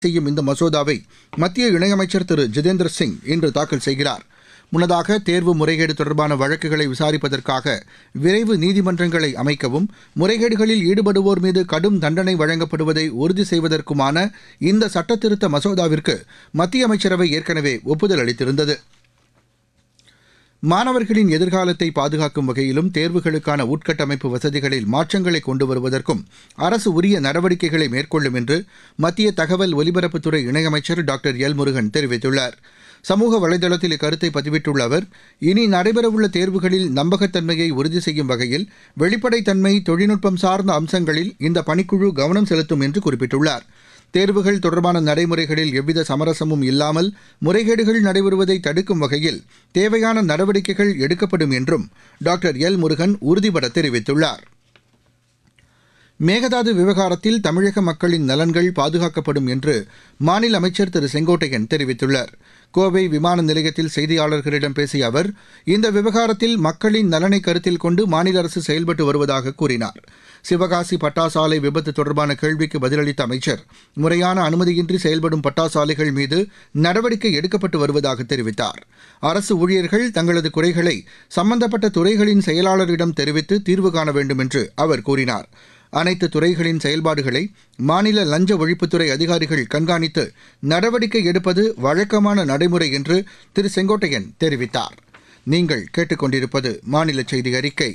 செய்யும் இந்த மசோதாவை மத்திய இணையமைச்சர் திரு ஜிதேந்திர சிங் இன்று தாக்கல் செய்கிறார் முன்னதாக தேர்வு முறைகேடு தொடர்பான வழக்குகளை விசாரிப்பதற்காக விரைவு நீதிமன்றங்களை அமைக்கவும் முறைகேடுகளில் ஈடுபடுவோர் மீது கடும் தண்டனை வழங்கப்படுவதை உறுதி செய்வதற்குமான இந்த சட்டத்திருத்த மசோதாவிற்கு மத்திய அமைச்சரவை ஏற்கனவே ஒப்புதல் அளித்திருந்தது மாணவர்களின் எதிர்காலத்தை பாதுகாக்கும் வகையிலும் தேர்வுகளுக்கான உட்கட்டமைப்பு வசதிகளில் மாற்றங்களை கொண்டு வருவதற்கும் அரசு உரிய நடவடிக்கைகளை மேற்கொள்ளும் என்று மத்திய தகவல் ஒலிபரப்புத்துறை இணையமைச்சர் டாக்டர் எல் முருகன் தெரிவித்துள்ளார் சமூக வலைதளத்தில் இக்கருத்தை பதிவிட்டுள்ள அவர் இனி நடைபெறவுள்ள தேர்வுகளில் நம்பகத்தன்மையை உறுதி செய்யும் வகையில் வெளிப்படைத்தன்மை தொழில்நுட்பம் சார்ந்த அம்சங்களில் இந்த பணிக்குழு கவனம் செலுத்தும் என்று குறிப்பிட்டுள்ளார் தேர்வுகள் தொடர்பான நடைமுறைகளில் எவ்வித சமரசமும் இல்லாமல் முறைகேடுகள் நடைபெறுவதை தடுக்கும் வகையில் தேவையான நடவடிக்கைகள் எடுக்கப்படும் என்றும் டாக்டர் எல் முருகன் உறுதிபட தெரிவித்துள்ளார் மேகதாது விவகாரத்தில் தமிழக மக்களின் நலன்கள் பாதுகாக்கப்படும் என்று மாநில அமைச்சர் திரு செங்கோட்டையன் தெரிவித்துள்ளார் கோவை விமான நிலையத்தில் செய்தியாளர்களிடம் பேசிய அவர் இந்த விவகாரத்தில் மக்களின் நலனை கருத்தில் கொண்டு மாநில அரசு செயல்பட்டு வருவதாக கூறினார் சிவகாசி பட்டாசாலை விபத்து தொடர்பான கேள்விக்கு பதிலளித்த அமைச்சர் முறையான அனுமதியின்றி செயல்படும் பட்டாசாலைகள் மீது நடவடிக்கை எடுக்கப்பட்டு வருவதாக தெரிவித்தார் அரசு ஊழியர்கள் தங்களது குறைகளை சம்பந்தப்பட்ட துறைகளின் செயலாளரிடம் தெரிவித்து தீர்வு காண வேண்டும் என்று அவர் கூறினார் அனைத்து துறைகளின் செயல்பாடுகளை மாநில லஞ்ச ஒழிப்புத்துறை அதிகாரிகள் கண்காணித்து நடவடிக்கை எடுப்பது வழக்கமான நடைமுறை என்று திரு செங்கோட்டையன் தெரிவித்தார் நீங்கள் கேட்டுக்கொண்டிருப்பது மாநில செய்தி அறிக்கை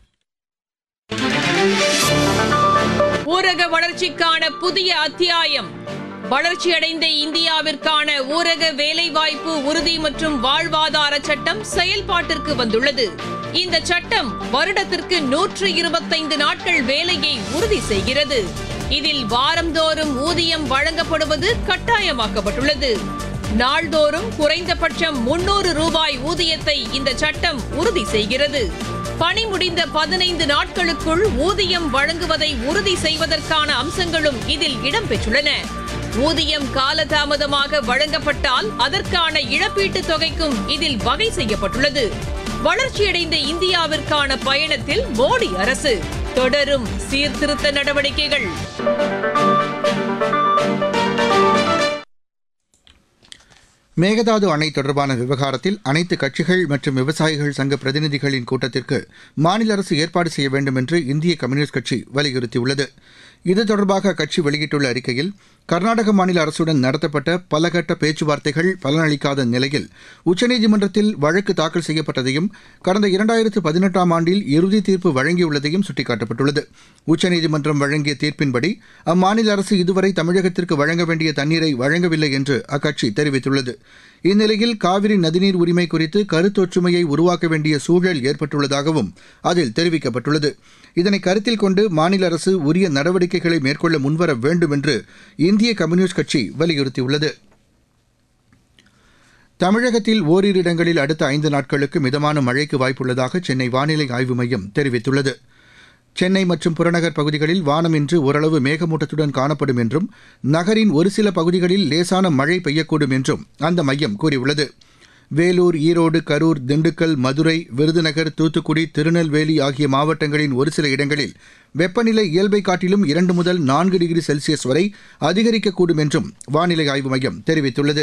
ஊரக வளர்ச்சிக்கான புதிய அத்தியாயம் வளர்ச்சியடைந்த இந்தியாவிற்கான ஊரக வேலைவாய்ப்பு உறுதி மற்றும் வாழ்வாதார சட்டம் செயல்பாட்டிற்கு வந்துள்ளது இந்த சட்டம் வருடத்திற்கு நூற்று இருபத்தைந்து நாட்கள் வேலையை உறுதி செய்கிறது இதில் வாரந்தோறும் ஊதியம் வழங்கப்படுவது கட்டாயமாக்கப்பட்டுள்ளது நாள்தோறும் குறைந்தபட்சம் முன்னூறு ரூபாய் ஊதியத்தை இந்த சட்டம் உறுதி செய்கிறது பணி முடிந்த பதினைந்து நாட்களுக்குள் ஊதியம் வழங்குவதை உறுதி செய்வதற்கான அம்சங்களும் இதில் இடம்பெற்றுள்ளன ஊதியம் காலதாமதமாக வழங்கப்பட்டால் அதற்கான இழப்பீட்டுத் தொகைக்கும் இதில் வகை செய்யப்பட்டுள்ளது வளர்ச்சியடைந்த இந்தியாவிற்கான பயணத்தில் மோடி அரசு தொடரும் சீர்திருத்த நடவடிக்கைகள் மேகதாது அணை தொடர்பான விவகாரத்தில் அனைத்து கட்சிகள் மற்றும் விவசாயிகள் சங்க பிரதிநிதிகளின் கூட்டத்திற்கு மாநில அரசு ஏற்பாடு செய்ய வேண்டும் என்று இந்திய கம்யூனிஸ்ட் கட்சி வலியுறுத்தியுள்ளது இது தொடர்பாக அக்கட்சி வெளியிட்டுள்ள அறிக்கையில் கர்நாடக மாநில அரசுடன் நடத்தப்பட்ட பலகட்ட பேச்சுவார்த்தைகள் பலனளிக்காத நிலையில் உச்சநீதிமன்றத்தில் வழக்கு தாக்கல் செய்யப்பட்டதையும் கடந்த இரண்டாயிரத்து பதினெட்டாம் ஆண்டில் இறுதி தீர்ப்பு வழங்கியுள்ளதையும் சுட்டிக்காட்டப்பட்டுள்ளது உச்சநீதிமன்றம் வழங்கிய தீர்ப்பின்படி அம்மாநில அரசு இதுவரை தமிழகத்திற்கு வழங்க வேண்டிய தண்ணீரை வழங்கவில்லை என்று அக்கட்சி தெரிவித்துள்ளது இந்நிலையில் காவிரி நதிநீர் உரிமை குறித்து கருத்தொற்றுமையை உருவாக்க வேண்டிய சூழல் ஏற்பட்டுள்ளதாகவும் அதில் தெரிவிக்கப்பட்டுள்ளது இதனை கருத்தில் கொண்டு மாநில அரசு உரிய நடவடிக்கைகளை மேற்கொள்ள முன்வர வேண்டும் என்று இந்திய கம்யூனிஸ்ட் கட்சி வலியுறுத்தியுள்ளது தமிழகத்தில் ஓரிரு இடங்களில் அடுத்த ஐந்து நாட்களுக்கு மிதமான மழைக்கு வாய்ப்புள்ளதாக சென்னை வானிலை ஆய்வு மையம் தெரிவித்துள்ளது சென்னை மற்றும் புறநகர் பகுதிகளில் வானம் இன்று ஓரளவு மேகமூட்டத்துடன் காணப்படும் என்றும் நகரின் ஒரு சில பகுதிகளில் லேசான மழை பெய்யக்கூடும் என்றும் அந்த மையம் கூறியுள்ளது வேலூர் ஈரோடு கரூர் திண்டுக்கல் மதுரை விருதுநகர் தூத்துக்குடி திருநெல்வேலி ஆகிய மாவட்டங்களின் ஒரு சில இடங்களில் வெப்பநிலை இயல்பை காட்டிலும் இரண்டு முதல் நான்கு டிகிரி செல்சியஸ் வரை அதிகரிக்கக்கூடும் என்றும் வானிலை ஆய்வு மையம் தெரிவித்துள்ளது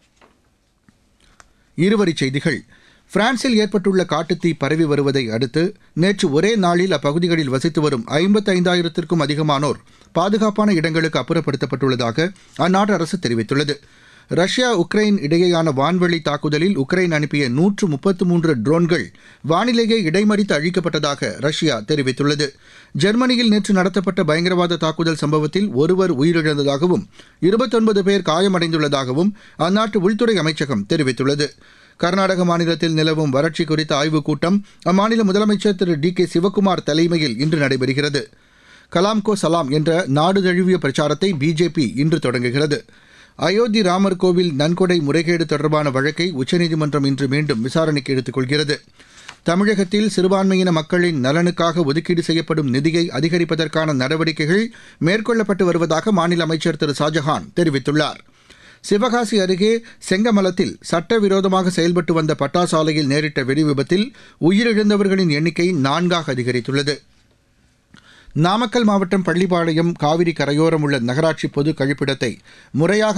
இருவரிச் செய்திகள் பிரான்சில் ஏற்பட்டுள்ள காட்டுத்தீ பரவி வருவதை அடுத்து நேற்று ஒரே நாளில் அப்பகுதிகளில் வசித்து வரும் ஐம்பத்தைந்தாயிரத்திற்கும் அதிகமானோர் பாதுகாப்பான இடங்களுக்கு அப்புறப்படுத்தப்பட்டுள்ளதாக அந்நாட்டு அரசு தெரிவித்துள்ளது ரஷ்யா உக்ரைன் இடையேயான வான்வழி தாக்குதலில் உக்ரைன் அனுப்பிய நூற்று முப்பத்து மூன்று ட்ரோன்கள் வானிலேயே இடைமறித்து அழிக்கப்பட்டதாக ரஷ்யா தெரிவித்துள்ளது ஜெர்மனியில் நேற்று நடத்தப்பட்ட பயங்கரவாத தாக்குதல் சம்பவத்தில் ஒருவர் உயிரிழந்ததாகவும் இருபத்தொன்பது பேர் காயமடைந்துள்ளதாகவும் அந்நாட்டு உள்துறை அமைச்சகம் தெரிவித்துள்ளது கர்நாடக மாநிலத்தில் நிலவும் வறட்சி குறித்த ஆய்வுக் கூட்டம் அம்மாநில முதலமைச்சர் திரு டி கே சிவக்குமார் தலைமையில் இன்று நடைபெறுகிறது கலாம் கோ சலாம் என்ற நாடு தழுவிய பிரச்சாரத்தை பிஜேபி இன்று தொடங்குகிறது அயோத்தி ராமர் கோவில் நன்கொடை முறைகேடு தொடர்பான வழக்கை உச்சநீதிமன்றம் இன்று மீண்டும் விசாரணைக்கு எடுத்துக் கொள்கிறது தமிழகத்தில் சிறுபான்மையின மக்களின் நலனுக்காக ஒதுக்கீடு செய்யப்படும் நிதியை அதிகரிப்பதற்கான நடவடிக்கைகள் மேற்கொள்ளப்பட்டு வருவதாக மாநில அமைச்சர் திரு ஷாஜஹான் தெரிவித்துள்ளார் சிவகாசி அருகே செங்கமலத்தில் சட்டவிரோதமாக செயல்பட்டு வந்த பட்டாசாலையில் நேரிட்ட வெடி விபத்தில் உயிரிழந்தவர்களின் எண்ணிக்கை நான்காக அதிகரித்துள்ளது நாமக்கல் மாவட்டம் பள்ளிப்பாளையம் காவிரி கரையோரம் உள்ள நகராட்சி பொது கழிப்பிடத்தை முறையாக